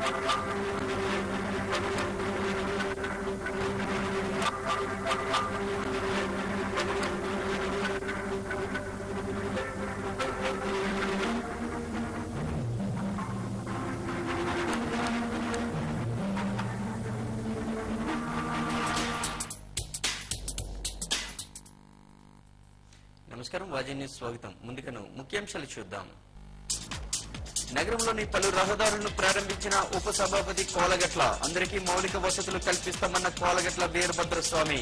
నమస్కారం వాజీ న్యూస్ స్వాగతం ముందుగాను ముఖ్యాంశాలు చూద్దాం నగరంలోని పలు రహదారులను ప్రారంభించిన ఉప సభాపతి కోలగట్ల అందరికీ మౌలిక వసతులు కల్పిస్తామన్న కోలగట్ల వీరభద్ర స్వామి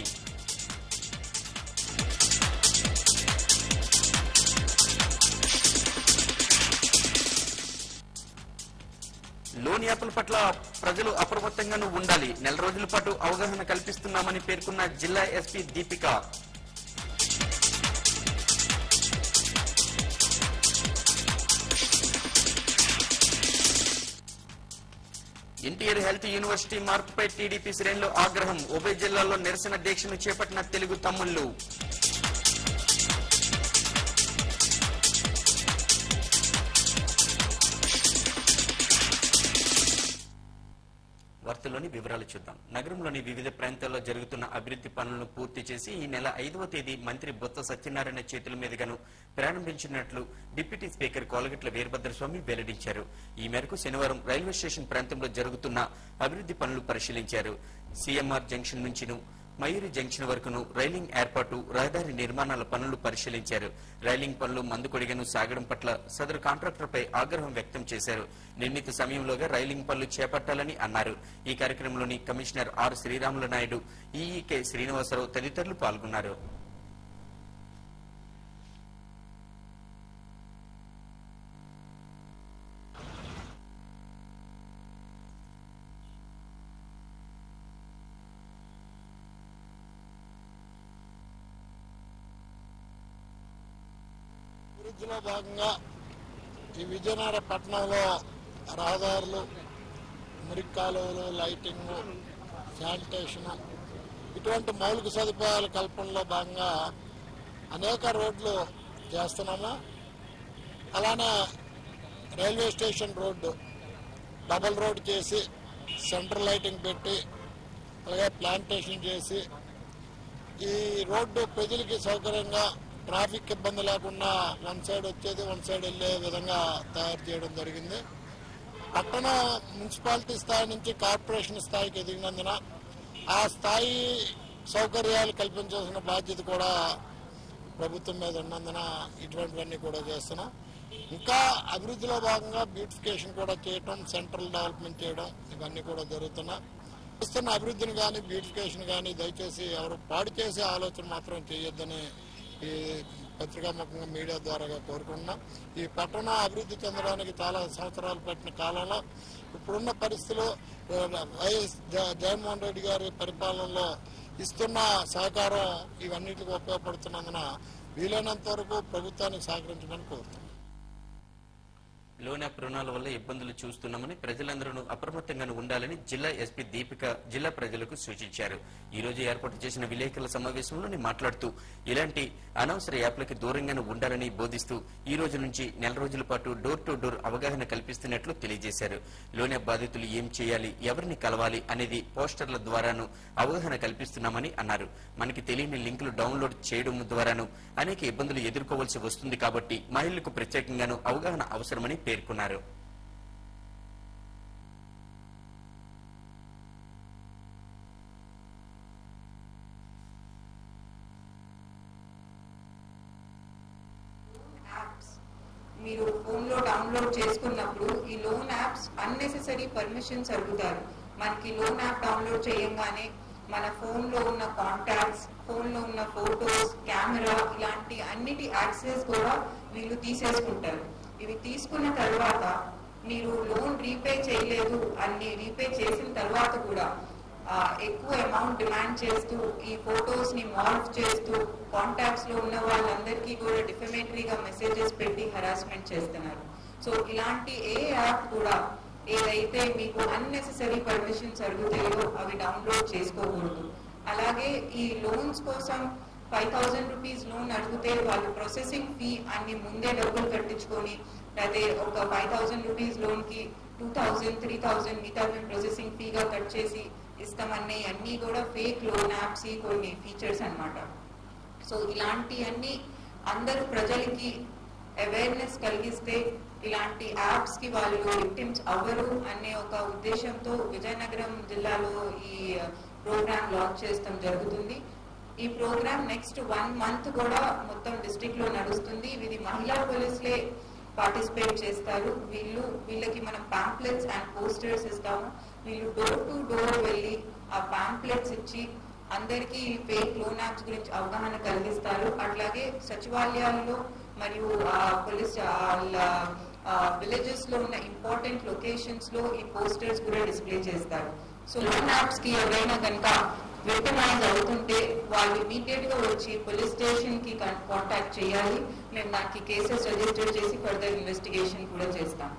లోన్ యాప్ల పట్ల ప్రజలు అప్రమత్తంగానూ ఉండాలి నెల రోజుల పాటు అవగాహన కల్పిస్తున్నామని పేర్కొన్న జిల్లా SP Deepika NTR health university మార్పుపై టీడీపీ శ్రేణులు ఆగ్రహం ఉభయ జిల్లాల్లో నిరసన దీక్షను చేపట్టిన తెలుగు తమ్ముళ్లు వార్తల్లోని వివరాలు చూద్దాం నగరంలోని వివిధ ప్రాంతాల్లో జరుగుతున్న అభివృద్ధి పనులను పూర్తి చేసి ఈ నెల ఐదవ తేదీ మంత్రి బొత్స సత్యనారాయణ చేతుల మీదుగాను ప్రారంభించినట్లు డిప్యూటీ స్పీకర్ కోలగట్ల వీరభద్రస్వామి వెల్లడించారు ఈ మేరకు శనివారం రైల్వే స్టేషన్ ప్రాంతంలో జరుగుతున్న అభివృద్ధి పనులు పరిశీలించారు సీఎంఆర్ జంక్షన్ నుంచిను మయూరి జంక్షన్ వరకును రైలింగ్ ఏర్పాటు రహదారి నిర్మాణాల పనులు పరిశీలించారు రైలింగ్ పనులు మందుకొడిగను సాగడం పట్ల సదరు కాంట్రాక్టర్పై ఆగ్రహం వ్యక్తం చేశారు నిర్ణీత సమయంలోగా రైలింగ్ పనులు చేపట్టాలని అన్నారు ఈ కార్యక్రమంలోని commissioner R Sreeramulu Naidu EE K Srinivasarao తదితరులు పాల్గొన్నారు అభివృద్ధిలో భాగంగా ఈ విజయనగర పట్టణంలో రహదారులు మురికి కాలువలు లైటింగ్ శానిటేషన్ ఇటువంటి మౌలిక సదుపాయాల కల్పనలో భాగంగా అనేక రోడ్లు చేస్తున్నాము అలానే railway station road double road చేసి సెంట్రల్ లైటింగ్ పెట్టి అలాగే ప్లాంటేషన్ చేసి ఈ రోడ్డు ప్రజలకి సౌకర్యంగా ట్రాఫిక్ ఇబ్బంది లేకుండా వన్ సైడ్ వచ్చేది వన్ సైడ్ వెళ్ళే విధంగా తయారు చేయడం జరిగింది పట్టణ మున్సిపాలిటీ స్థాయి నుంచి కార్పొరేషన్ స్థాయికి ఎదిగినందున ఆ స్థాయి సౌకర్యాలు కల్పించాల్సిన బాధ్యత కూడా ప్రభుత్వం మీద ఉన్నందున ఇటువంటివన్నీ కూడా చేస్తున్నాం ఇంకా అభివృద్ధిలో భాగంగా బ్యూటిఫికేషన్ కూడా చేయటం సెంట్రల్ డెవలప్మెంట్ చేయడం ఇవన్నీ కూడా జరుగుతున్నాయి చేస్తున్న అభివృద్ధిని కానీ బ్యూటిఫికేషన్ కానీ దయచేసి ఎవరు పాడు చేసే ఆలోచన మాత్రం చేయొద్దని ఈ పత్రికాముఖంగా మీడియా ద్వారా కోరుకుంటున్నాం ఈ పట్టణ అభివృద్ధి చెందడానికి చాలా సంవత్సరాలు పట్టిన కాలంలో ఇప్పుడున్న పరిస్థితులు వైఎస్ జ- జగన్మోహన్ రెడ్డి గారి పరిపాలనలో ఇస్తున్న సహకారం ఇవన్నిటికి ఉపయోగపడుతున్నందున వీలైనంత వరకు ప్రభుత్వానికి సహకరించమని కోరుతున్నాం లోన్ యాప్ రుణాల వల్ల ఇబ్బందులు చూస్తున్నామని ప్రజలందరూ అప్రమత్తంగా ఉండాలని జిల్లా ఎస్పీ దీపిక జిల్లా ప్రజలకు సూచించారు ఈ రోజు ఏర్పాటు చేసిన విలేకరుల సమావేశంలోని మాట్లాడుతూ ఇలాంటి అనవసర యాప్లకి దూరంగానే ఉండాలని బోధిస్తూ ఈ రోజు నుంచి నెల రోజుల పాటు డోర్ టు డోర్ అవగాహన కల్పిస్తున్నట్లు తెలియజేశారు లోన్ యాప్ బాధితులు ఏం చేయాలి ఎవరిని కలవాలి అనేది పోస్టర్ల ద్వారాను అవగాహన కల్పిస్తున్నామని అన్నారు మనకి తెలియని లింకులు డౌన్లోడ్ చేయడం ద్వారాను అనేక ఇబ్బందులు ఎదుర్కోవాల్సి వస్తుంది కాబట్టి మహిళలకు ప్రత్యేకంగాను అవగాహన అవసరమని పేర్కొన్నారు యాప్స్ మీరు ఫోన్ లో డౌన్లోడ్ చేసుకున్నప్పుడు ఈ లోన్ యాప్స్ అన్నెసెసరీ పర్మిషన్స్ అడుగుతారు మనకి లోన్ యాప్ డౌన్లోడ్ చేయంగానే మన ఫోన్ లో ఉన్న కాంటాక్ట్స్ ఫోన్ లో ఉన్న ఫోటోస్ కెమెరా ఇలాంటి అన్నిటి యాక్సెస్ కూడా వీళ్ళు తీసేసుకుంటారు ఇవి తీసుకున్న తర్వాత మీరు లోన్ రీపే చేయలేదు అన్ని రీపే చేసిన తర్వాత కూడా ఆ, ఎక్కువ అమౌంట్ డిమాండ్ చేస్తూ ఈ ఫొటోస్ ని మార్ఫ్ చేస్తూ కాంటాక్ట్స్ లో ఉన్న వాళ్ళందరికీ కూడా డిఫమేటరీగా మెసేజెస్ పెట్టి హరాస్మెంట్ చేస్తున్నారు సో ఇలాంటి ఏ యాప్ కూడా ఏదైతే మీకు అన్నెసెసరీ పర్మిషన్స్ అడుగుతాయో అవి డౌన్లోడ్ చేసుకోకూడదు అలాగే ఈ లోన్స్ కోసం ఫైవ్ థౌసండ్ రూపీస్ లోన్ అడిగితే వాళ్ళు ప్రాసెసింగ్ ఫీ అన్ని ముందే డబ్బులు కట్టించుకొని అదే ఒక ఫైవ్ థౌసండ్ రూపీస్ లోన్ కి టూ థౌజండ్ త్రీ థౌజండ్ మిగతా ప్రాసెసింగ్ ఫీగా కట్ చేసి ఇస్తామనే అన్నీ కూడా ఫేక్ లోన్ యాప్స్ కొన్ని ఫీచర్స్ అన్నమాట సో ఇలాంటి అన్ని అందరూ ప్రజలకి అవేర్నెస్ కలిగిస్తే ఇలాంటి యాప్స్ కి వాళ్ళు విక్టిమ్స్ అవ్వరు అనే ఒక ఉద్దేశంతో విజయనగరం జిల్లాలో ఈ ప్రోగ్రామ్ లాంచ్ చేస్తాం జరుగుతుంది ఈ ప్రోగ్రామ్ నెక్స్ట్ వన్ మంత్ కూడా మొత్తం డిస్ట్రిక్ట్ లో నడుస్తుంది ఇది మహిళా పోలీసులే పార్టిసిపేట్ చేస్తారు వీళ్ళు వీళ్ళకి మనం పాంప్లెట్స్ అండ్ పోస్టర్స్ ఇస్తాము వీళ్ళు డోర్ టు డోర్ వెళ్ళి ఆ పాంప్లెట్స్ ఇచ్చి అందరికీ ఫేక్ లోన్ యాప్స్ గురించి అవగాహన కలిగిస్తారు అట్లాగే సచివాలయాల్లో మరియు పోలీస్ విలేజెస్ లో ఉన్న ఇంపార్టెంట్ లొకేషన్స్ లో ఈ పోస్టర్స్ కూడా డిస్ప్లే చేస్తారు సో లోన్ యాప్స్ కి ఎవరైనా కనుక విక్టమైజ్ అవుతుంటే వాళ్ళు ఇమీడియట్ గా వచ్చి పోలీస్ స్టేషన్ కి కాంటాక్ట్ చేయాలి మేము దానికి కేసెస్ రిజిస్టర్ చేసి ఫర్దర్ ఇన్వెస్టిగేషన్ కూడా చేస్తాం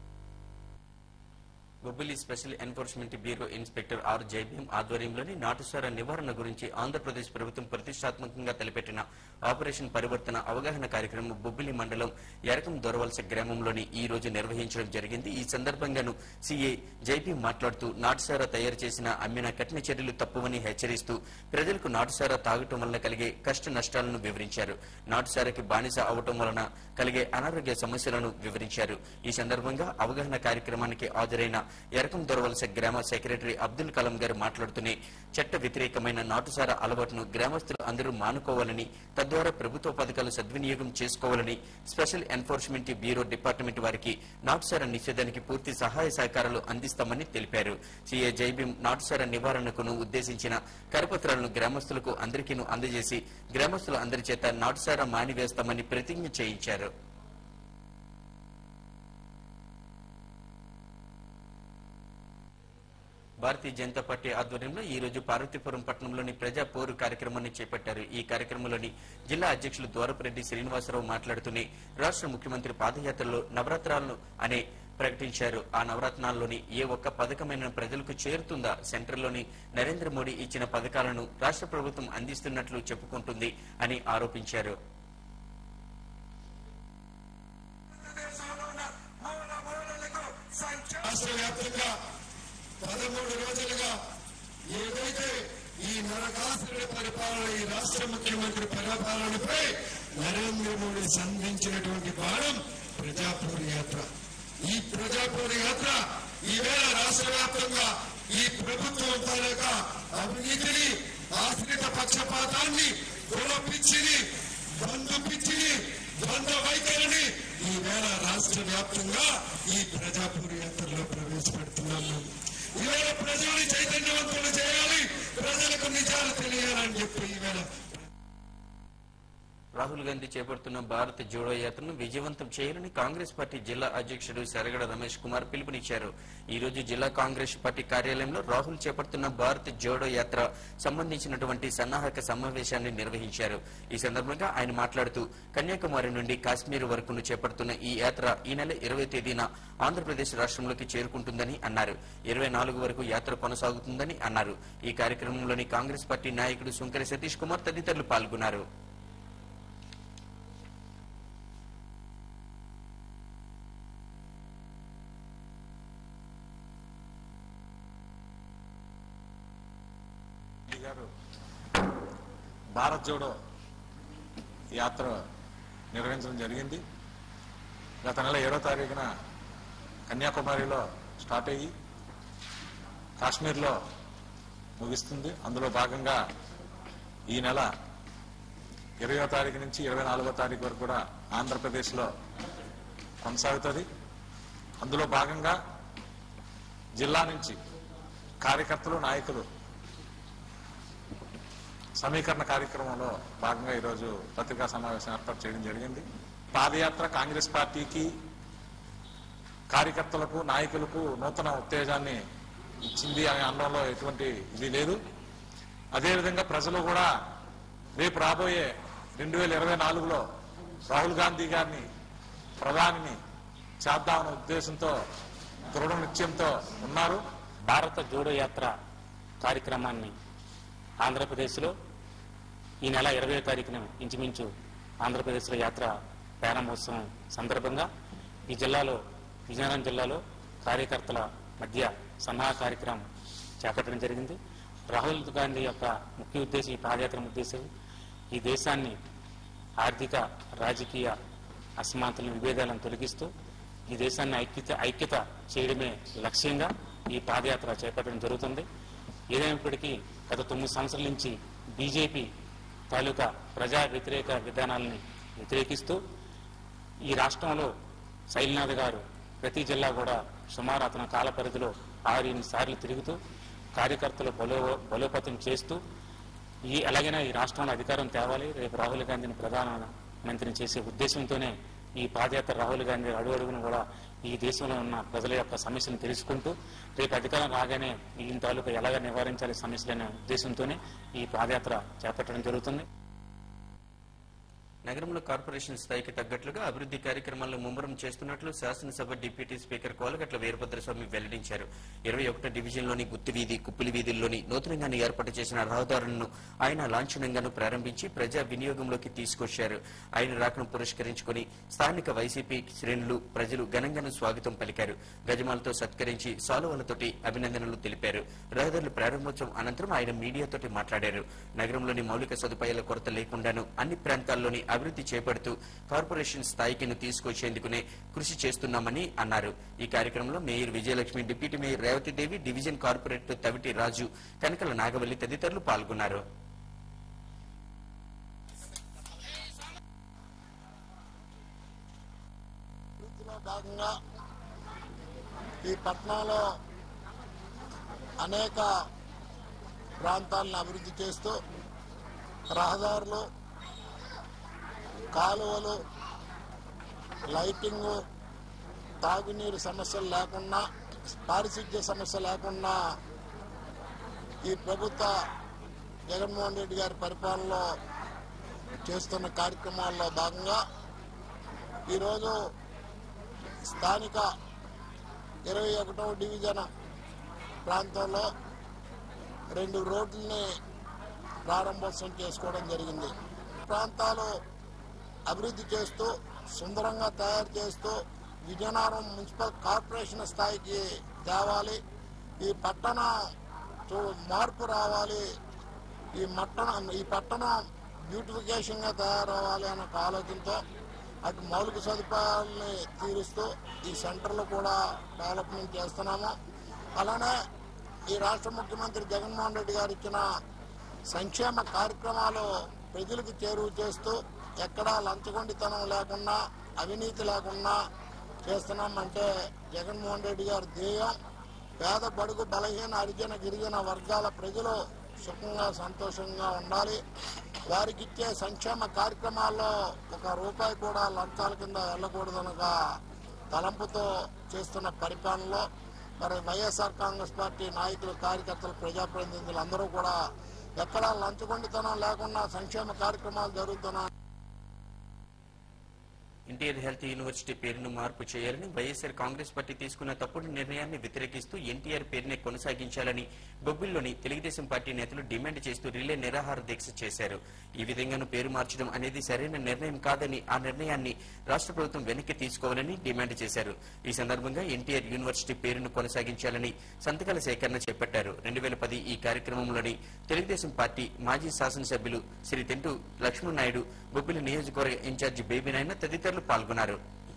Bobbili special enforcement bureau inspector R Jaibhim ఆధ్వర్యంలోని నాటుసార నివారణ గురించి ఆంధ్రప్రదేశ్ ప్రభుత్వం ప్రతిష్టాత్మకంగా తలపెట్టిన ఆపరేషన్ పరివర్తన అవగాహన కార్యక్రమం బొబ్బిలి మండలం ఎరకం దొరవలస గ్రామంలోని ఈ రోజు నిర్వహించడం జరిగింది ఈ సందర్భంగాను సీఏ జైభీం మాట్లాడుతూ నాటుసార తయారు చేసిన అమ్మిన కఠిన చర్యలు తప్పువని హెచ్చరిస్తూ ప్రజలకు నాటుసార తాగటం వలన కలిగే కష్ట నష్టాలను వివరించారు నాటుసారకి బానిస అవటం వలన కలిగే అనారోగ్య సమస్యలను వివరించారు ఈ సందర్భంగా అవగాహన కార్యక్రమానికి హాజరైన ఎరకం దొరవలస గ్రామ సెక్రటరీ అబ్దుల్ కలాం గారు మాట్లాడుతూనే చట్ట వ్యతిరేకమైన నాటుసార అలవాటును గ్రామస్తులు అందరూ మానుకోవాలని తద్వారా ప్రభుత్వ పథకాలు సద్వినియోగం చేసుకోవాలని స్పెషల్ ఎన్ఫోర్స్మెంట్ బ్యూరో డిపార్ట్మెంట్ వారికి నాటుసార నిషేధానికి పూర్తి సహాయ సహకారాలు అందిస్తామని తెలిపారు సీఏ జైబీం నాటుసార నివారణకును ఉద్దేశించిన కరపత్రాలను గ్రామస్తులకు అందరికీను అందజేసి గ్రామస్తుల అందరి చేత నాటుసార మానివేస్తామని ప్రతిజ్ఞ చేయించారు భారతీయ జనతా పార్టీ ఆధ్వర్యంలో ఈ రోజు పార్వతీపురం పట్టణంలోని ప్రజా పోరు కార్యక్రమాన్ని చేపట్టారు ఈ కార్యక్రమంలోని జిల్లా అధ్యక్షులు ద్వారపురెడ్డి శ్రీనివాసరావు మాట్లాడుతూనే రాష్ట్ర ముఖ్యమంత్రి పాదయాత్రలో నవరాత్రాలను అనే ప్రకటించారు ఆ నవరత్నాల్లోని ఏ ఒక్క పథకమైన ప్రజలకు చేరుతుందా సెంటర్లోని నరేంద్ర మోడీ ఇచ్చిన పథకాలను రాష్ట్ర ప్రభుత్వం అందిస్తున్నట్లు చెప్పుకుంటుంది అని ఆరోపించారు రాష్ట్ర వ్యాప్తంగా పదమూడు రోజులుగా ఏదైతే ఈ నరకాసురుడి పరిపాలన ఈ రాష్ట్ర ముఖ్యమంత్రి పరిపాలనపై నరేంద్ర మోడీ సంధించినటువంటి బాణం ప్రజాపూర్ యాత్ర ఈ ప్రజాపూర్ యాత్ర ఈవేళ రాష్ట్ర వ్యాప్తంగా ఈ ప్రభుత్వం తాలూకా అవినీతిని ఆశ్రిత పక్షపాతాన్ని కులపిచ్చిని బంధు పిచ్చిని ద్వంద్వ వైఖరిని ఈవేళ రాష్ట్ర వ్యాప్తంగా ఈ ప్రజాపూర్ యాత్రలో ప్రవేశపెడుతున్నాము ఈవేళ ప్రజల్ని చైతన్యవంతులు చేయాలి ప్రజలకు నిజాలు తెలియాలని చెప్పి ఈవేళ రాహుల్ గాంధీ చేపడుతున్న భారత్ జోడో యాత్రను విజయవంతం చేయాలని కాంగ్రెస్ పార్టీ జిల్లా అధ్యక్షుడు శరగడ రమేష్ కుమార్ పిలుపునిచ్చారు ఈ రోజు జిల్లా కాంగ్రెస్ పార్టీ కార్యాలయంలో రాహుల్ చేపడుతున్న భారత్ జోడో యాత్ర సంబంధించినటువంటి సన్నాహక సమావేశాన్ని నిర్వహించారు ఈ సందర్భంగా ఆయన మాట్లాడుతూ కన్యాకుమారి నుండి కాశ్మీర్ వరకును చేపడుతున్న ఈ యాత్ర ఈ నెల ఇరవై తేదీన ఆంధ్రప్రదేశ్ రాష్ట్రంలోకి చేరుకుంటుందని అన్నారు ఇరవై నాలుగు వరకు యాత్ర కొనసాగుతుందని అన్నారు ఈ కార్యక్రమంలోని కాంగ్రెస్ పార్టీ నాయకుడు సుంకర సతీష్ కుమార్ తదితరులు పాల్గొన్నారు మోదీ గారు భారత్ జోడో యాత్ర నిర్వహించడం జరిగింది గత నెల ఏడో తారీఖున కన్యాకుమారిలో స్టార్ట్ అయ్యి కాశ్మీర్లో ముగిస్తుంది అందులో భాగంగా ఈ నెల ఇరవయో తారీఖు నుంచి ఇరవై నాలుగో తారీఖు వరకు కూడా ఆంధ్రప్రదేశ్లో కొనసాగుతుంది అందులో భాగంగా జిల్లా నుంచి కార్యకర్తలు నాయకులు సమీకరణ కార్యక్రమంలో భాగంగా ఈరోజు పత్రికా సమావేశం ఏర్పాటు చేయడం జరిగింది పాదయాత్ర కాంగ్రెస్ పార్టీకి కార్యకర్తలకు నాయకులకు నూతన ఉత్తేజాన్ని ఇచ్చింది అనే అనడంలో ఎటువంటి ఇది లేదు అదేవిధంగా ప్రజలు కూడా రేపు రాబోయే రెండు వేల ఇరవై నాలుగులో రాహుల్ గాంధీ గారిని ప్రధానిని చేద్దామనే ఉద్దేశంతో దృఢ నిశ్చయంతో ఉన్నారు భారత జోడో యాత్ర కార్యక్రమాన్ని ఆంధ్రప్రదేశ్లో ఈ నెల ఇరవై తారీఖున ఇంచుమించు ఆంధ్రప్రదేశ్లో యాత్ర ప్రారంభోత్సవం సందర్భంగా ఈ జిల్లాలో విజయనగరం జిల్లాలో కార్యకర్తల మధ్య సన్నాహ కార్యక్రమం చేపట్టడం జరిగింది రాహుల్ గాంధీ యొక్క ముఖ్య ఉద్దేశం ఈ పాదయాత్ర ఉద్దేశం ఈ దేశాన్ని ఆర్థిక రాజకీయ అసమానతలను విభేదాలను తొలగిస్తూ ఈ దేశాన్ని ఐక్యత ఐక్యత చేయడమే లక్ష్యంగా ఈ పాదయాత్ర చేపట్టడం జరుగుతుంది ఏదైనప్పటికీ గత తొమ్మిది సంవత్సరాల నుంచి బీజేపీ తాలూకా ప్రజా వ్యతిరేక విధానాలని వ్యతిరేకిస్తూ ఈ రాష్ట్రంలో శైలినాథ్ గారు ప్రతి జిల్లా కూడా సుమారు అతని కాల పరిధిలో ఆరు ఎనిమిది సార్లు తిరుగుతూ కార్యకర్తలు బలో బలోపేతం చేస్తూ ఈ ఎలాగైనా ఈ రాష్ట్రంలో అధికారం తేవాలి రేపు రాహుల్ గాంధీని ప్రధాన మంత్రిని చేసే ఉద్దేశంతోనే ఈ పాదయాత్ర రాహుల్ గాంధీ అడుగు అడుగును కూడా ఈ దేశంలో ఉన్న ప్రజల యొక్క సమస్యను తెలుసుకుంటూ రేపు అధికారం రాగానే ఈ తాలూకా ఎలాగ నివారించాలి సమస్యలనే ఉద్దేశంతోనే ఈ పాదయాత్ర చేపట్టడం జరుగుతుంది నగరంలో కార్పొరేషన్ స్థాయికి తగ్గట్లుగా అభివృద్ధి కార్యక్రమాలను ముమ్మరం చేస్తున్నట్లు శాసనసభ డిప్యూటీ స్పీకర్ కోలగట్ల వీరభద్రస్వామి వెల్లడించారు ఇరవై ఒకటో డివిజన్లోని గుత్తి వీధి కుప్పిలి వీధుల్లోని నూతనంగానే ఏర్పాటు చేసిన రహదారులను ఆయన లాంఛనంగాను ప్రారంభించి ప్రజా వినియోగంలోకి తీసుకొచ్చారు ఆయన రాకను పురస్కరించుకుని స్థానిక వైసీపీ శ్రేణులు ప్రజలు ఘనంగాను స్వాగతం పలికారు గజమాలతో సత్కరించి సాలువలతోటి అభినందనలు తెలిపారు రహదారుల ప్రారంభోత్సవం అనంతరం ఆయన మీడియాతోటి మాట్లాడారు నగరంలోని మౌలిక సదుపాయాల కొరత లేకుండాను అన్ని ప్రాంతాల్లోని అభివృద్ధి చేపడుతూ కార్పొరేషన్ స్థాయికిను తీసుకొచ్చేందుకునే కృషి చేస్తున్నామని అన్నారు ఈ కార్యక్రమంలో mayor Vijayalakshmi deputy mayor Revathidevi division corporator Taviti Raju Kanakala Nagavalli తదితరులు పాల్గొన్నారు అభివృద్ధిలో భాగంగా ఈ పట్టణంలో అనేక ప్రాంతాలను అభివృద్ధి చేస్తూ రహదారులు కాలువలు లైటింగు తాగునీరు సమస్యలు లేకుండా పారిశుద్ధ్య సమస్య లేకుండా ఈ ప్రభుత్వ జగన్మోహన్ రెడ్డి గారి పరిపాలనలో చేస్తున్న కార్యక్రమాల్లో భాగంగా ఈరోజు స్థానిక ఇరవై ఒకటవ డివిజన్ ప్రాంతంలో రెండు రోడ్లని ప్రారంభోత్సవం చేసుకోవడం జరిగింది ప్రాంతాలు అభివృద్ధి చేస్తూ సుందరంగా తయారు చేస్తూ విజయనగరం మున్సిపల్ కార్పొరేషన్ స్థాయికి తేవాలి ఈ పట్టణ చూ- మార్పు రావాలి ఈ మట్టణం ఈ పట్టణం బ్యూటిఫికేషన్గా తయారవ్వాలి అన్న ఒక ఆలోచనతో అటు మౌలిక సదుపాయాలని తీరుస్తూ ఈ సెంటర్లు కూడా డెవలప్మెంట్ చేస్తున్నాము అలానే ఈ రాష్ట్ర ముఖ్యమంత్రి జగన్మోహన్ రెడ్డి గారు ఇచ్చిన సంక్షేమ కార్యక్రమాలు ప్రజలకు చేరువ చేస్తూ ఎక్కడా లంచగొండితనం లేకుండా అవినీతి లేకుండా చేస్తున్నామంటే జగన్మోహన్ రెడ్డి గారి ధ్యేయం పేద బడుగు బలహీన హరిజన గిరిజన వర్గాల ప్రజలు సుఖంగా సంతోషంగా ఉండాలి వారికి ఇచ్చే సంక్షేమ కార్యక్రమాల్లో ఒక రూపాయి కూడా లంచాల కింద వెళ్ళకూడదనక తలంపుతో చేస్తున్న పరిపాలనలో మరి వైఎస్ఆర్ కాంగ్రెస్ పార్టీ నాయకులు కార్యకర్తలు ప్రజాప్రతినిధులు అందరూ కూడా ఎక్కడా లంచగొండితనం లేకుండా సంక్షేమ కార్యక్రమాలు జరుగుతున్నా ఎన్టీఆర్ హెల్త్ యూనివర్సిటీ పేరును మార్పు చేయాలని వైఎస్ఆర్ కాంగ్రెస్ పార్టీ తీసుకున్న తప్పుడు నిర్ణయాన్ని వ్యతిరేకిస్తూ ఎన్టీఆర్ పేరునే కొనసాగించాలని బొబ్బిల్లోని తెలుగుదేశం పార్టీ నేతలు డిమాండ్ చేస్తూ రిలే నిరాహార దీక్ష చేశారు ఈ విధంగాను పేరు మార్చడం అనేది సరైన నిర్ణయం కాదని ఆ నిర్ణయాన్ని రాష్ట్ర ప్రభుత్వం వెనక్కి తీసుకోవాలని డిమాండ్ చేశారు ఈ సందర్భంగా ఎన్టీఆర్ యూనివర్సిటీ పేరును కొనసాగించాలని సంతకాల సేకరణ చేపట్టారు రెండు వేల పది ఈ కార్యక్రమంలోని తెలుగుదేశం పార్టీ మాజీ శాసనసభ్యులు శ్రీ తెంటు లక్ష్మణనాయుడు బొబ్బిలి నియోజకవర్గ ఇన్ఛార్జి బేబీ నాయన తదితరులు పాల్గొన్నారు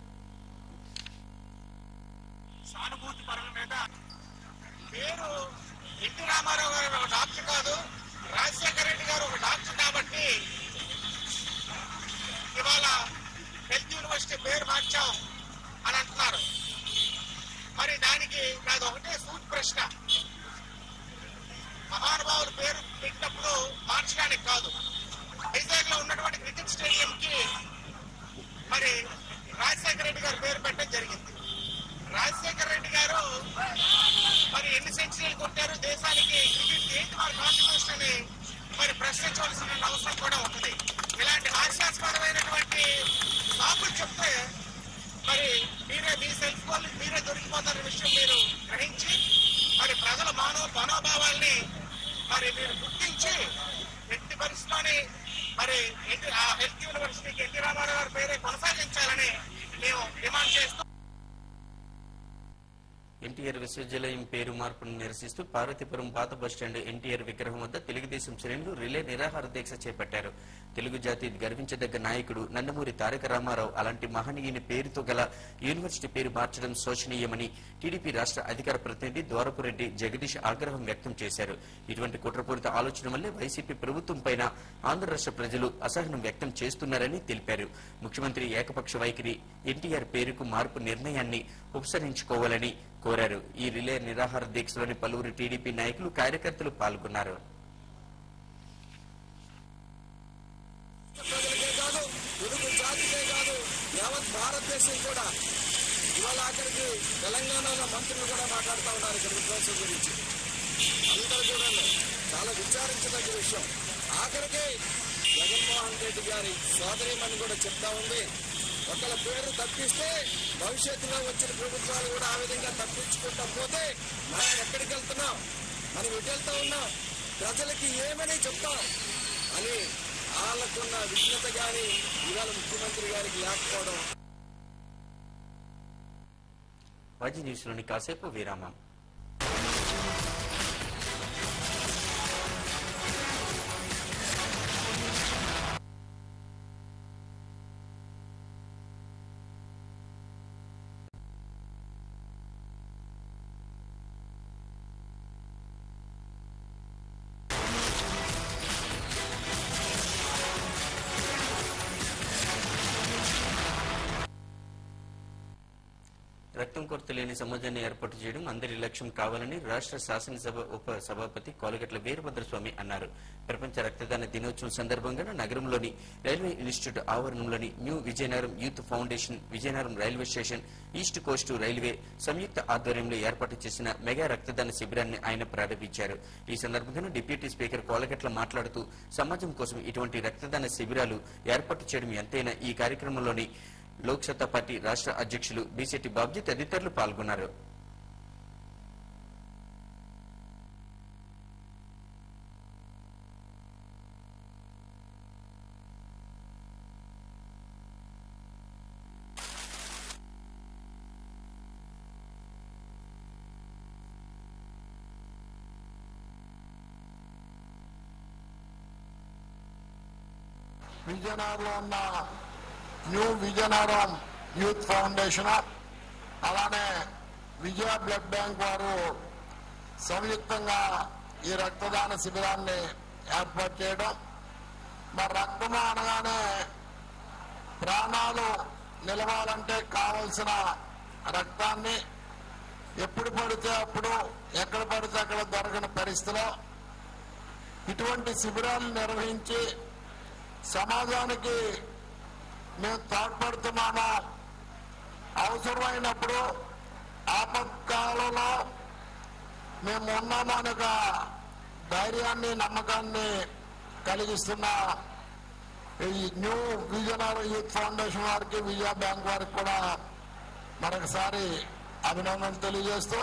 సానుభూతి పరుల మీద పేరు ఎన్టీ రామారావు గారు ఒక డాక్టర్ కాదు రాజశేఖర రెడ్డి గారు ఒక డాక్టర్ కాబట్టి ఇవాళ హెల్త్ యూనివర్సిటీ పేరు మార్చాం అని అంటున్నారు మరి దానికి నాది ఒకటే సూట్ ప్రశ్న మహానుభావుల పేరు పెట్టినప్పుడు మార్చడానికి కాదు వైజాగ్ లో ఉన్నటువంటి క్రికెట్ స్టేడియం కి మరి రాజశేఖర రెడ్డి గారి పేరు పెట్టడం జరిగింది రాజశేఖర రెడ్డి గారు మరి ఎన్ని సెంచరీలు కొట్టారు దేశానికి క్రికెట్ ఏంటి వారి కాంట్రిబ్యూషన్ అని మరి ప్రశ్నించవలసిన అవసరం కూడా ఉంది ఇలాంటి హాస్యాస్పదమైనటువంటి సాకులు చెప్తే మరి మీరే మీ సెల్ ఫోన్ మీరే దొరికిపోతారనే విషయం మీరు గ్రహించి మరి ప్రజల మానవ మనోభావాల్ని మరి మీరు గుర్తించి ఎట్టి పరిస్థితిలోని మరి ఎన్టీ- ఆ హెల్త్ యూనివర్సిటీకి ఎన్టీ రామారావు గారి పేరే కొనసాగించాలని మేము డిమాండ్ చేస్తూ ఎన్టీఆర్ విశ్వవిద్యాలయం పేరు మార్పును నిరసిస్తూ పార్వతీపురం పాత బస్టాండ్ ఎన్టీఆర్ విగ్రహం వద్ద తెలుగుదేశం శ్రేణులు రిలే నిరాహార దీక్ష చేపట్టారు తెలుగు జాతి గర్వించదగ్గ నాయకుడు నందమూరి తారక రామారావు అలాంటి మహనీయుని పేరుతో గల యూనివర్సిటీ పేరు మార్చడం శోచనీయమని టీడీపీ రాష్ట్ర అధికార ప్రతినిధి ద్వారపురెడ్డి జగదీష్ ఆగ్రహం వ్యక్తం చేశారు ఇటువంటి కుట్రపూరిత ఆలోచన వల్లే వైసీపీ ప్రభుత్వం పైన ఆంధ్ర రాష్ట్ర ప్రజలు అసహనం వ్యక్తం చేస్తున్నారని తెలిపారు ముఖ్యమంత్రి ఏకపక్ష వైఖరి ఎన్టీఆర్ పేరుకు మార్పు నిర్ణయాన్ని ఉపసరించుకోవాలని కోరారు ఈ రిలే నిరాహార దీక్షలోని పలువురు టీడీపీ నాయకులు కార్యకర్తలు పాల్గొన్నారు ప్రజలకే కాదు తెలుగు జాతికే కాదు యావత్ భారతదేశం కూడా ఇవాళ ఆఖరికి తెలంగాణలో మంత్రులు కూడా మాట్లాడుతూ ఉన్నారు ఇక్కడ విధ్వంసం గురించి అందరూ కూడా చాలా విచారించదగ్గ విషయం ఆఖరికి జగన్మోహన్ రెడ్డి గారి సోదరిమని కూడా చెప్తా ఉంది ఒకళ్ళ పేరు తప్పిస్తే భవిష్యత్తులో వచ్చిన ప్రభుత్వాలు కూడా ఆ విధంగా తప్పించుకుంటా పోతే మనం ఎక్కడికి వెళ్తున్నాం మనం ఎటు వెళ్తా ఉన్నాం ప్రజలకి ఏమని చెప్తాం అని వాళ్ళకున్న విఘ్నత గాని ఇవాళ ముఖ్యమంత్రి గారికి లేకపోవడం వాజీ న్యూస్ లోని కాసేపు విరామం రక్తం కొరత లేని సమాజాన్ని ఏర్పాటు చేయడం అందరి లక్ష్యం కావాలని రాష్ట్ర శాసనసభ ఉప సభాపతి కోలగట్ల వీరభద్రస్వామి అన్నారు ప్రపంచ రక్తదాన దినోత్సవం సందర్భంగా నగరంలోని రైల్వే ఇన్స్టిట్యూట్ ఆవరణంలోని new Vizianagaram youth foundation Vizianagaram railway station east coast railway సంయుక్త ఆధ్వర్యంలో ఏర్పాటు చేసిన మెగా రక్తదాన శిబిరాన్ని ఆయన ప్రారంభించారు ఈ సందర్భంగా డిప్యూటీ స్పీకర్ కోలగట్ల మాట్లాడుతూ సమాజం కోసం ఇటువంటి రక్తదాన శిబిరాలు ఏర్పాటు చేయడం ఎంతైనా ఈ కార్యక్రమంలోని లోక్ సత్తా పార్టీ రాష్ట్ర అధ్యక్షులు బీసెట్టి బాబ్జీ తదితరులు పాల్గొన్నారు విజయనగరంలో ఉన్న న్యూ విజయనగరం యూత్ ఫౌండేషన్ అలానే విజయ బ్లడ్ బ్యాంక్ వారు సంయుక్తంగా ఈ రక్తదాన శిబిరాన్ని ఏర్పాటు చేయడం మరి రక్తము అనగానే ప్రాణాలు నిలవాలంటే కావలసిన రక్తాన్ని ఎప్పుడు పడితే అప్పుడు ఎక్కడ పడితే అక్కడ దొరకని పరిస్థితిలో ఇటువంటి శిబిరాలు నిర్వహించి సమాజానికి మేము తోడ్పడుతున్నాము అవసరమైనప్పుడు ఆపత్కాలంలో మేము ఉన్నాము అనే ఒక ధైర్యాన్ని నమ్మకాన్ని కలిగిస్తున్న ఈ న్యూ విజయనగరం యూత్ ఫౌండేషన్ వారికి విజయ బ్యాంక్ వారికి కూడా మరొకసారి అభినందనలు తెలియజేస్తూ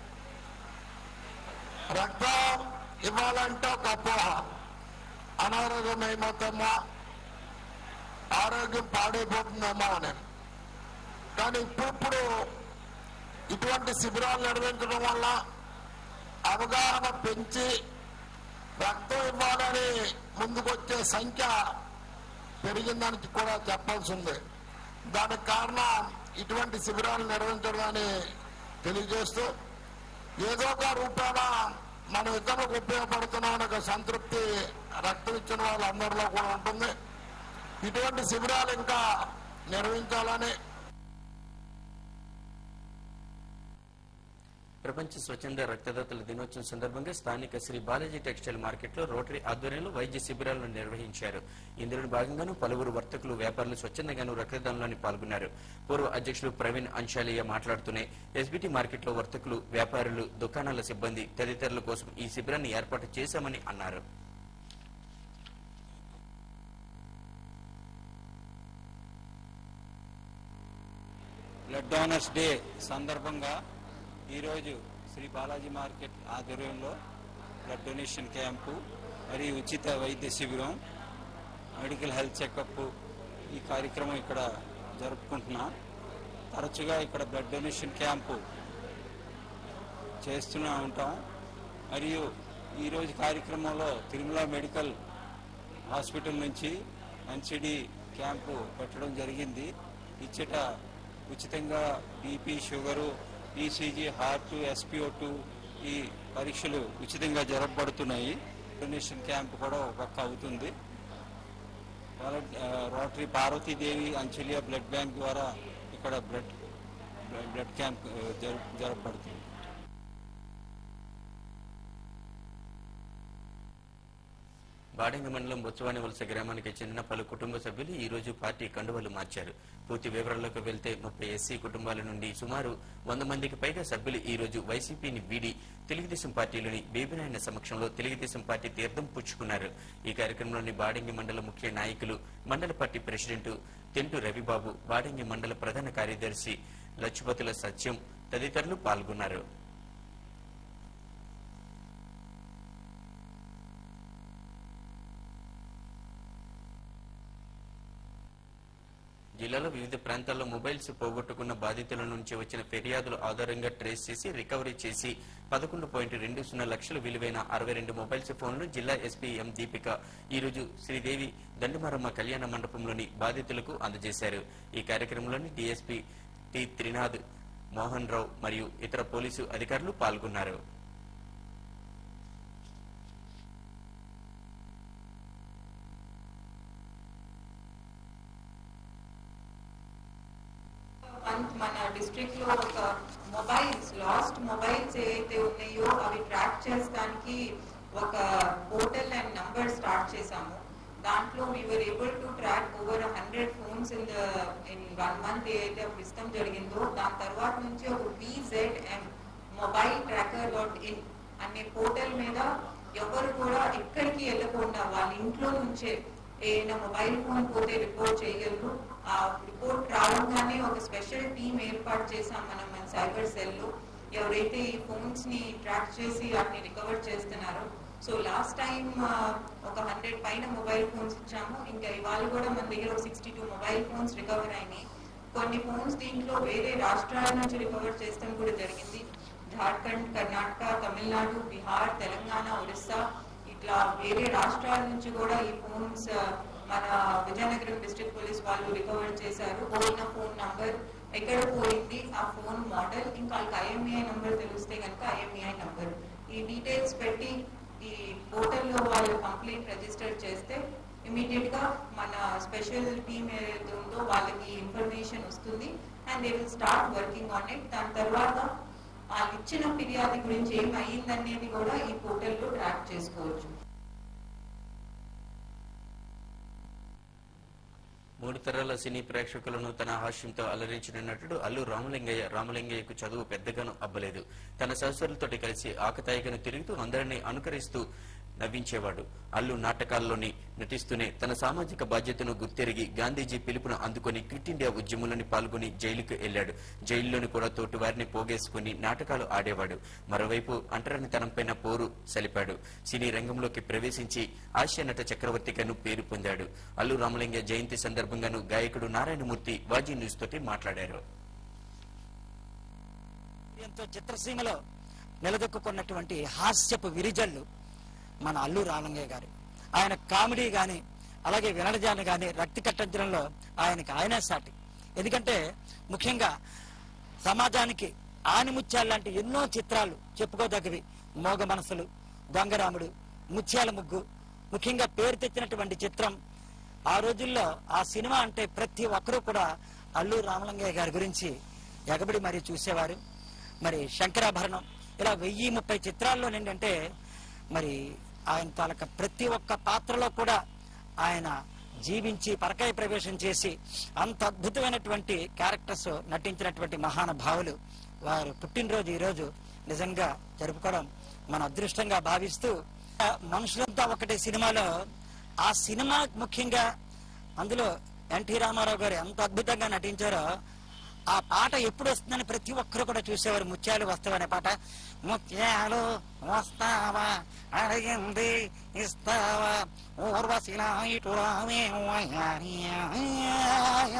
రక్తం ఇవ్వాలంటే ఒక అపోహ అనారోగ్యం ఏమవుతామో ఆరోగ్యం పాడైపోతుందేమో అని కానీ ఇప్పుడిప్పుడు ఇటువంటి శిబిరాలు నిర్వహించడం వల్ల అవగాహన పెంచి రక్తం ఇవ్వాలని ముందుకొచ్చే సంఖ్య పెరిగిందని కూడా చెప్పాల్సి ఉంది దానికి కారణం ఇటువంటి శిబిరాలు నిర్వహించడం అని తెలియజేస్తూ ఏదో ఒక రూపాన మనం ఇతరులకు ఉపయోగపడుతున్నాం అనే ఒక సంతృప్తి రక్తం ఇచ్చిన వాళ్ళందరిలో కూడా ఉంటుంది ఇటువంటి శిబిరాలు ఇంకా నిర్వహించాలని ప్రపంచ స్వచ్ఛంద రక్తదాతల దినోత్సవం సందర్భంగా స్థానిక శ్రీ బాలాజీ టెక్స్టైల్ మార్కెట్ లో రోటరీ ఆధ్వర్యంలో వైద్య శిబిరాలను నిర్వహించారు ఇందులో భాగంగాను పలువురు వర్తకులు వ్యాపారులు స్వచ్ఛందంగాను రక్తదానంలోని పాల్గొన్నారు పూర్వ అధ్యక్షులు ప్రవీణ్ అంశాలియ మాట్లాడుతూనే ఎస్బిటి మార్కెట్ లో వర్తకులు వ్యాపారులు దుకాణాల సిబ్బంది తదితరుల కోసం ఈ శిబిరాన్ని ఏర్పాటు చేశామని అన్నారు బ్లడ్ డోనర్స్ డే సందర్భంగా ఈరోజు శ్రీ బాలాజీ మార్కెట్ ఆధ్వర్యంలో బ్లడ్ డొనేషన్ క్యాంపు మరియు ఉచిత వైద్య శిబిరం మెడికల్ హెల్త్ చెకప్ ఈ కార్యక్రమం ఇక్కడ జరుపుకుంటున్నాం తరచుగా ఇక్కడ బ్లడ్ డొనేషన్ క్యాంపు చేస్తూనే ఉంటాం మరియు ఈరోజు కార్యక్రమంలో తిరుమల మెడికల్ హాస్పిటల్ నుంచి ఎన్సిడి క్యాంపు పెట్టడం జరిగింది ఇచ్చట ఉచితంగా BP sugar ECG heart SPO two ఈ పరీక్షలు ఉచితంగా జరపబడుతున్నాయి డొనేషన్ క్యాంప్ కూడా ఒక పక్క అవుతుంది వాల- ఆ, rotary Parvathidevi Anchalia blood bank ద్వారా ఇక్కడ బ్లడ్ బ్లడ్ క్యాంప్ ఆ, జరు- జరపబడుతుంది బాడంగి మండలం బొత్సవాని వలస గ్రామానికి చెందిన పలు కుటుంబ సభ్యులు ఈ రోజు పార్టీ కండువలు మార్చారు పూర్తి వివరాల్లోకి వెళ్తే ముప్పై ఎస్సీ కుటుంబాల నుండి సుమారు వంద మందికి పైగా సభ్యులు ఈ రోజు వైసీపీని వీడి తెలుగుదేశం పార్టీలోని బేబినాయన సమక్షంలో తెలుగుదేశం పార్టీ తీర్థం పుచ్చుకున్నారు ఈ కార్యక్రమంలోని బాడంగి మండల ముఖ్య నాయకులు మండల పార్టీ ప్రెసిడెంట్ తెంటు రవిబాబు బాడంగి మండల ప్రధాన కార్యదర్శి లచ్చుపతుల సత్యం తదితరులు పాల్గొన్నారు జిల్లాలో వివిధ ప్రాంతాల్లో మొబైల్స్ పోగొట్టుకున్న బాధితుల నుంచి వచ్చిన ఫిర్యాదుల ఆధారంగా ట్రేస్ చేసి రికవరీ చేసి పదకొండు పాయింట్ రెండు సున్నా లక్షల విలువైన అరవై రెండు మొబైల్స్ ఫోన్లు జిల్లా ఎస్పీ ఎం దీపిక ఈ రోజు శ్రీదేవి దండుమారమ్మ కళ్యాణ మండపంలోని బాధితులకు అందజేశారు ఈ కార్యక్రమంలోని డీఎస్పీ టి త్రినాథ్ మోహన్ రావు మరియు ఇతర పోలీసు అధికారులు పాల్గొన్నారు మంత్ మన డిస్ట్రిక్ట్ లో ఒక మొబైల్స్ లాస్ట్ మొబైల్స్ ఏవైతే ఉన్నాయో అవి ట్రాక్ చేయడానికి ఒక పోర్టల్ అండ్ నంబర్ స్టార్ట్ చేసాము దాంట్లో we were able to track over hundred phones in the in one month ఏదైతే అప్పుడు ఇష్టం జరిగిందో దాని తర్వాత నుంచి ఒక VZM mobile tracker dot in అనే పోర్టల్ మీద ఎవరు కూడా ఎక్కడికి వెళ్ళకుండా వాళ్ళ ఇంట్లో నుంచే ఏదైనా మొబైల్ ఫోన్ పోతే రిపోర్ట్ చేయగలరు ఆ రిపోర్ట్ రావగానే ఒక స్పెషల్ టీం ఏర్పాటు చేసాం మనం మన సైబర్ సెల్ లో ఎవరైతే ఈ ఫోన్స్ ని ట్రాక్ చేసి వాటిని రికవర్ చేస్తున్నారో సో లాస్ట్ టైం ఒక హండ్రెడ్ పైన మొబైల్ ఫోన్స్ ఇచ్చాము ఇంకా ఇవాళ కూడా మన దగ్గర ఒక sixty two mobile phones recover అయినాయి కొన్ని ఫోన్స్ దీంట్లో వేరే రాష్ట్రాల నుంచి రికవర్ చేస్తాం కూడా జరిగింది జార్ఖండ్ కర్ణాటక తమిళనాడు బీహార్ తెలంగాణ ఒరిస్సా ఇట్లా వేరే రాష్ట్రాల నుంచి కూడా ఈ ఫోన్స్ ఆ, మన విజయనగరం డిస్ట్రిక్ట్ పోలీస్ వాళ్ళు రికవర్ చేశారు పోయిన ఫోన్ నంబర్ ఎక్కడ పోయింది ఆ ఫోన్ మోడల్ ఇంకా వాళ్ళకి ఐఎంఈఐ నంబర్ తెలిస్తే కనుక ఐఎంఈఐ నంబర్ ఈ డీటెయిల్స్ పెట్టి ఈ పోర్టల్లో వాళ్ళు కంప్లైంట్ రిజిస్టర్ చేస్తే ఇమీడియట్ గా మన స్పెషల్ టీమ్ ఏదైతే ఉందో వాళ్ళకి ఇన్ఫర్మేషన్ వస్తుంది and they will start working on it దాని తర్వాత వాళ్ళు ఇచ్చిన ఫిర్యాదు గురించి ఏం అయ్యిందనేది కూడా ఈ పోర్టల్లో ట్రాక్ చేసుకోవచ్చు మూడు తరాల సినీ ప్రేక్షకులను తన హాస్యంతో అలరించిన నటుడు అల్లు రామలింగయ్య రామలింగయ్యకు చదువు పెద్దగాను అబ్బలేదు తన సహచరులతోటి కలిసి ఆకతాయిగాను తిరుగుతూ అందరినీ అనుకరిస్తూ నవ్వించేవాడు అల్లు నాటకాల్లోని నటిస్తూనే తన సామాజిక బాధ్యతను గుర్తెరిగి గాంధీజీ పిలుపును అందుకొని క్విట్ ఇండియా ఉద్యమంలోని పాల్గొని జైలుకు వెళ్లాడు జైల్లోని కూడా తోటి వారిని పోగేసుకుని నాటకాలు ఆడేవాడు మరోవైపు అంటరానితనంపైన పోరు సలిపాడు సినీ రంగంలోకి ప్రవేశించి ఆసియా నట చక్రవర్తిగాను పేరు పొందాడు అల్లు రామలింగ జయంతి సందర్భంగాను గాయకుడు నారాయణమూర్తి వాజీ న్యూస్ తోటి మాట్లాడారు ఎంతో చిత్రసీమలో నిలదొక్కున్నటువంటి హాస్యపు విరిజల్లు మన అల్లు రామలింగయ్య గారు ఆయన కామెడీ గాని అలాగే వినడజాన్ని గాని రక్తి కట్టించడంలో ఆయనకి ఆయనే సాటి ఎందుకంటే ముఖ్యంగా సమాజానికి ఆనిముత్యాలు లాంటి ఎన్నో చిత్రాలు చెప్పుకోదగ్గవి మోగ మనసులు దొంగరాముడు ముత్యాల ముగ్గు ముఖ్యంగా పేరు తెచ్చినటువంటి చిత్రం ఆ రోజుల్లో ఆ సినిమా అంటే ప్రతి ఒక్కరూ కూడా అల్లు రామలింగయ్య గారి గురించి ఎగబడి మరీ చూసేవారు మరి శంకరాభరణం ఇలా వెయ్యి ముప్పై చిత్రాల్లో ఏంటంటే మరి ఆయన తాలూకా ప్రతి ఒక్క పాత్రలో కూడా ఆయన జీవించి పరకాయ ప్రవేశం చేసి అంత అద్భుతమైనటువంటి క్యారెక్టర్స్ నటించినటువంటి మహానుభావులు వారు పుట్టినరోజు ఈ రోజు నిజంగా జరుపుకోవడం మన అదృష్టంగా భావిస్తూ ఆ మనుషులంతా ఒకటే సినిమాలో ఆ సినిమా ముఖ్యంగా అందులో ఎన్టీ రామారావు గారు ఎంత అద్భుతంగా నటించారో ఆ పాట ఎప్పుడు వస్తుందని ప్రతి ఒక్కరు కూడా చూసేవారు ముత్యాలు వస్తావనే పాట ముత్యాలు వస్తావా అడిగింది ఇస్తావా ఊర్వశిలా ఇటు రావే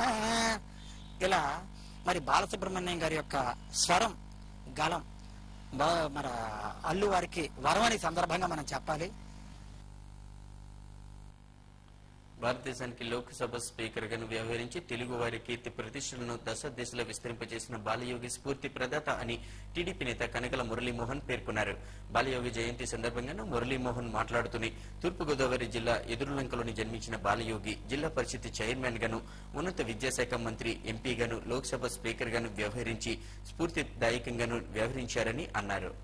ఇలా మరి బాలసుబ్రహ్మణ్యం గారి యొక్క స్వరం గలం బా- మన అల్లు వారికి వరం ఈ సందర్భంగా మనం చెప్పాలి భారతదేశానికి లోక్సభ స్పీకర్ గాను వ్యవహరించి తెలుగు వారి కీర్తి ప్రతిష్టలను దశ దిశలో విస్తరింపజేసిన బాలయోగి స్ఫూర్తి ప్రదాత అని టీడీపీ నేత కనకల మురళీమోహన్ పేర్కొన్నారు బాలయోగి జయంతి సందర్భంగా మురళీమోహన్ మాట్లాడుతూనే తూర్పుగోదావరి జిల్లా ఎదురులంకలోని జన్మించిన బాలయోగి జిల్లా పరిషత్ చైర్మన్ గాను ఉన్నత విద్యాశాఖ మంత్రి ఎంపీ గాను లోక్సభ స్పీకర్ గాను వ్యవహరించి స్ఫూర్తిదాయకంగాను వ్యవహరించారని అన్నారు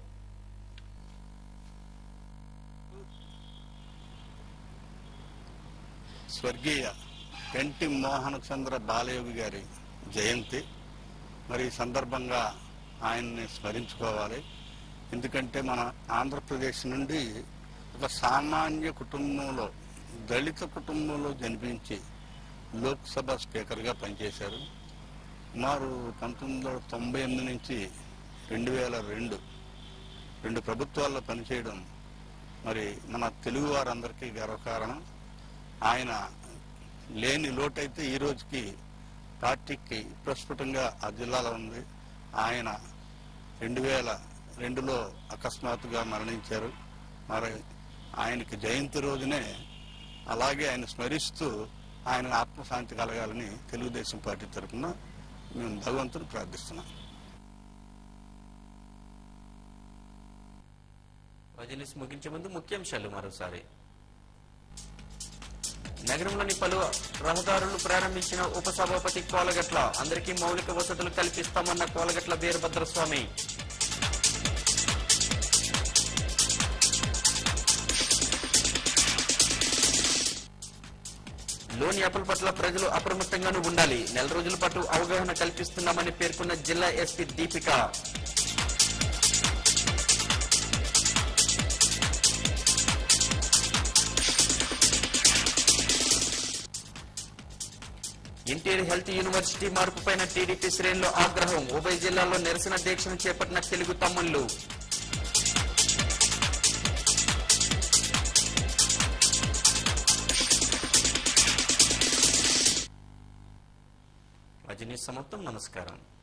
స్వర్గీయ కంటి మోహన చంద్ర బాలయోగి గారి జయంతి మరి ఈ సందర్భంగా ఆయన్ని స్మరించుకోవాలి ఎందుకంటే మన ఆంధ్రప్రదేశ్ నుండి ఒక సామాన్య కుటుంబంలో దళిత కుటుంబంలో జన్మించి లోక్సభ స్పీకర్గా పనిచేశారు సుమారు పంతొమ్మిది వందల తొంభై ఎనిమిది నుంచి రెండు వేల రెండు రెండు ప్రభుత్వాల్లో పనిచేయడం మరి మన తెలుగు వారందరికీ గర్వకారణం ఆయన లేని లోటైతే ఈ రోజుకి పార్టీకి ప్రస్ఫుటంగా ఆ జిల్లాలో ఉంది ఆయన రెండు వేల రెండులో అకస్మాత్తుగా మరణించారు మరి ఆయనకి జయంతి రోజునే అలాగే ఆయన స్మరిస్తూ ఆయన ఆత్మశాంతి కలగాలని తెలుగుదేశం పార్టీ తరఫున మేము భగవంతుని ప్రార్థిస్తున్నాం వజనిస్ ముగించే ముందు ముఖ్యాంశాలు మరోసారి నగరంలోని పలు రహదారులు ప్రారంభించిన ఉపసభాపతి కోలగట్ల అందరికీ మౌలిక వసతులు కల్పిస్తామన్న కోలగట్ల వీరభద్రస్వామి లోన్ యాప్ల పట్ల ప్రజలు అప్రమత్తంగానూ ఉండాలి నెల రోజుల పాటు అవగాహన కల్పిస్తున్నామని పేర్కొన్న జిల్లా SP Deepika NTR health university మార్పుపైన టీడీపీ శ్రేణులు ఆగ్రహం ఉభయ జిల్లాల్లో నిరసన దీక్షను చేపట్టిన తెలుగు తమ్ముళ్లు రజనీ సమాప్తం నమస్కారం